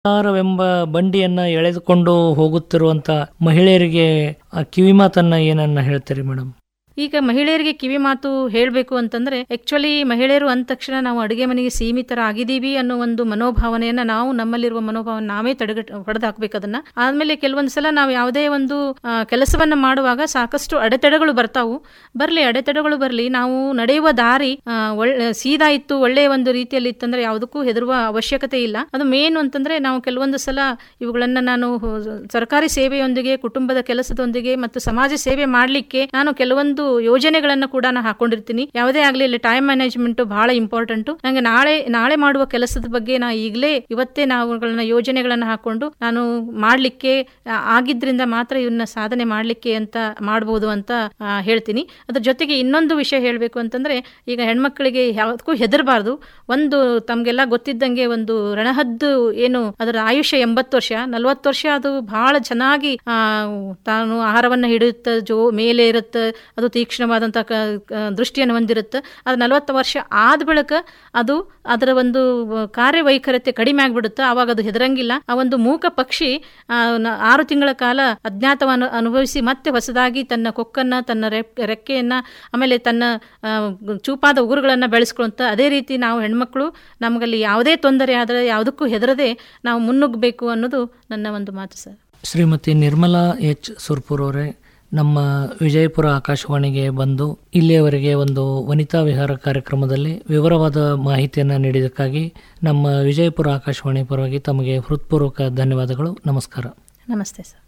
ಸಂಸಾರವೆಂಬ ಬಂಡಿಯನ್ನ ಎಳೆದುಕೊಂಡು ಹೋಗುತ್ತಿರುವಂತ ಮಹಿಳೆಯರಿಗೆ ಆ ಕಿವಿಮಾತನ್ನ ಏನನ್ನ ಹೇಳ್ತೀರಿ ಮೇಡಮ್ ಈಗ ಮಹಿಳೆಯರಿಗೆ ಕಿವಿ ಮಾತು ಹೇಳಬೇಕು ಅಂತಂದ್ರೆ ಆಕ್ಚುಲಿ ಮಹಿಳೆಯರು ಅಂದ ತಕ್ಷಣ ನಾವು ಅಡುಗೆ ಮನೆಗೆ ಸೀಮಿತರಾಗಿದ್ದೀವಿ ಅನ್ನೋ ಒಂದು ಮನೋಭಾವನೆಯನ್ನ ನಾವು ನಮ್ಮಲ್ಲಿರುವ ಮನೋಭಾವನೆ ನಾವೇ ತಡೆಗಟ್ ಹೊಡೆದು ಹಾಕ್ಬೇಕು ಅದನ್ನ ಆದ್ಮೇಲೆ ಕೆಲವೊಂದು ಸಲ ನಾವು ಯಾವುದೇ ಒಂದು ಆ, ಕೆಲಸವನ್ನ ಮಾಡುವಾಗ ಸಾಕಷ್ಟು ಅಡೆತಡೆಗಳು ಬರ್ತಾವು ಬರ್ಲಿ ಅಡೆತಡೆಗಳು ಬರ್ಲಿ ನಾವು ನಡೆಯುವ ದಾರಿ ಆ, ಒಳ್ಳೆ ಸೀದಾ ಇತ್ತು ಒಳ್ಳೆಯ ಒಂದು ರೀತಿಯಲ್ಲಿ ಇತ್ತಂದ್ರೆ ಯಾವುದಕ್ಕೂ ಹೆದರುವ ಅವಶ್ಯಕತೆ ಇಲ್ಲ ಅದು ಮೇನ್ ಅಂತಂದ್ರೆ ನಾವು ಕೆಲವೊಂದು ಸಲ ಇವುಗಳನ್ನ ನಾನು ಹೊ- ಸರ್ಕಾರಿ ಸೇವೆಯೊಂದಿಗೆ ಕುಟುಂಬದ ಕೆಲಸದೊಂದಿಗೆ ಮತ್ತು ಸಮಾಜ ಸೇವೆ ಮಾಡಲಿಕ್ಕೆ ನಾನು ಕೆಲವೊಂದು ಯೋಜನೆಗಳನ್ನ ಕೂಡ ನಾನು ಹಾಕೊಂಡಿರ್ತೀನಿ ಯಾವುದೇ ಆಗ್ಲಿ ಇಲ್ಲಿ ಟೈಮ್ ಮ್ಯಾನೇಜ್ಮೆಂಟ್ ಬಹಳ ಇಂಪಾರ್ಟೆಂಟ್ ನಂಗೆ ನಾಳೆ ನಾಳೆ ಮಾಡುವ ಕೆಲಸದ ಬಗ್ಗೆ ನಾ ಈಗಲೇ ಇವತ್ತೇ ನಾವುಗಳನ್ನ ಯೋಜನೆಗಳನ್ನ ಹಾಕೊಂಡು ನಾನು ಮಾಡ್ಲಿಕ್ಕೆ ಆ, ಆಗಿದ್ರಿಂದ ಮಾತ್ರ ಇವನ್ನ ಸಾಧನೆ ಮಾಡ್ಲಿಕ್ಕೆ ಅಂತ ಮಾಡ್ಬೋದು ಅಂತ ಆ, ಹೇಳ್ತೀನಿ ಅದ್ರ ಜೊತೆಗೆ ಇನ್ನೊಂದು ವಿಷಯ ಹೇಳಬೇಕು ಅಂತಂದ್ರೆ ಈಗ ಹೆಣ್ಮಕ್ಳಿಗೆ ಯಾವುದಕ್ಕೂ ಹೆದರಬಾರ್ದು ಒಂದು ತಮ್ಗೆಲ್ಲ ಗೊತ್ತಿದ್ದಂಗೆ ಒಂದು ರಣಹದ್ದು ಏನು ಅದರ ಆಯುಷ್ಯ ಎಂಬತ್ತು ವರ್ಷ ನಲವತ್ತು ವರ್ಷ ಅದು ಬಹಳ ಚೆನ್ನಾಗಿ ಆ, ತಾನು ಆಹಾರವನ್ನು ಹಿಡಿಯುತ್ತೆ ಜೋ ಮೇಲೆ ಇರುತ್ತೆ ಅದು ತೀಕ್ಷ್ಣವಾದಂಥ ಕ ಕ- ದೃಷ್ಟಿಯನ್ನು ಹೊಂದಿರುತ್ತೆ ಅದು ನಲವತ್ತು ವರ್ಷ ಆದ ಬಳಿಕ ಅದು ಅದರ ಒಂದು ಕಾರ್ಯವೈಖರತೆ ಕಡಿಮೆ ಆಗ್ಬಿಡುತ್ತೆ ಆವಾಗ ಅದು ಹೆದರಂಗಿಲ್ಲ ಆ ಒಂದು ಮೂಕ ಪಕ್ಷಿ ಆ, ನ- ಆರು ತಿಂಗಳ ಕಾಲ ಅಜ್ಞಾತವನ್ನು ಅನುಭವಿಸಿ ಮತ್ತೆ ಹೊಸದಾಗಿ ತನ್ನ ಕೊಕ್ಕನ್ನ ತನ್ನ ರೆಕ್- ರೆಕ್ಕೆಯನ್ನ ಆಮೇಲೆ ತನ್ನ ಆ, ಚೂಪಾದ ಉಗುರುಗಳನ್ನ ಬೆಳೆಸ್ಕೊಂತ ಅದೇ ರೀತಿ ನಾವು ಹೆಣ್ಮಕ್ಳು ನಮಗಲ್ಲಿ ಯಾವುದೇ ತೊಂದರೆ ಆದರೆ ಯಾವುದಕ್ಕೂ ಹೆದರದೆ ನಾವು ಮುನ್ನುಗ್ಗಬೇಕು ಅನ್ನೋದು ನನ್ನ ಒಂದು ಮಾತು ಸರ್ ಶ್ರೀಮತಿ ನಿರ್ಮಲಾ ಎಚ್ ಸುರ್ಪುರ್ ಅವರೇ ನಮ್ಮ ವಿಜಯಪುರ ಆಕಾಶವಾಣಿಗೆ ಬಂದು ಇಲ್ಲಿಯವರೆಗೆ ಒಂದು ವನಿತಾ ವಿಹಾರ ಕಾರ್ಯಕ್ರಮದಲ್ಲಿ ವಿವರವಾದ ಮಾಹಿತಿಯನ್ನು ನೀಡಿದ್ದಕ್ಕಾಗಿ ನಮ್ಮ ವಿಜಯಪುರ ಆಕಾಶವಾಣಿ ಪರವಾಗಿ ತಮಗೆ ಹೃತ್ಪೂರ್ವಕ ಧನ್ಯವಾದಗಳು ನಮಸ್ಕಾರ ನಮಸ್ತೆ ಸರ್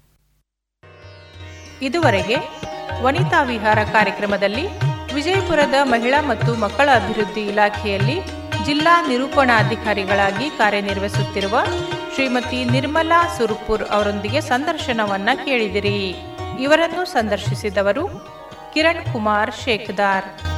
ಇದುವರೆಗೆ ವನಿತಾ ವಿಹಾರ ಕಾರ್ಯಕ್ರಮದಲ್ಲಿ ವಿಜಯಪುರದ ಮಹಿಳಾ ಮತ್ತು ಮಕ್ಕಳ ಅಭಿವೃದ್ಧಿ ಇಲಾಖೆಯಲ್ಲಿ ಜಿಲ್ಲಾ ನಿರೂಪಣಾಧಿಕಾರಿಗಳಾಗಿ ಕಾರ್ಯನಿರ್ವಹಿಸುತ್ತಿರುವ ಶ್ರೀಮತಿ ನಿರ್ಮಲಾ ಸುರ್ಪುರ್ ಅವರೊಂದಿಗೆ ಸಂದರ್ಶನವನ್ನ ಕೇಳಿದಿರಿ ಇವರನ್ನು ಸಂದರ್ಶಿಸಿದವರು ಕಿರಣ್ ಕುಮಾರ್ ಶೇಖದಾರ್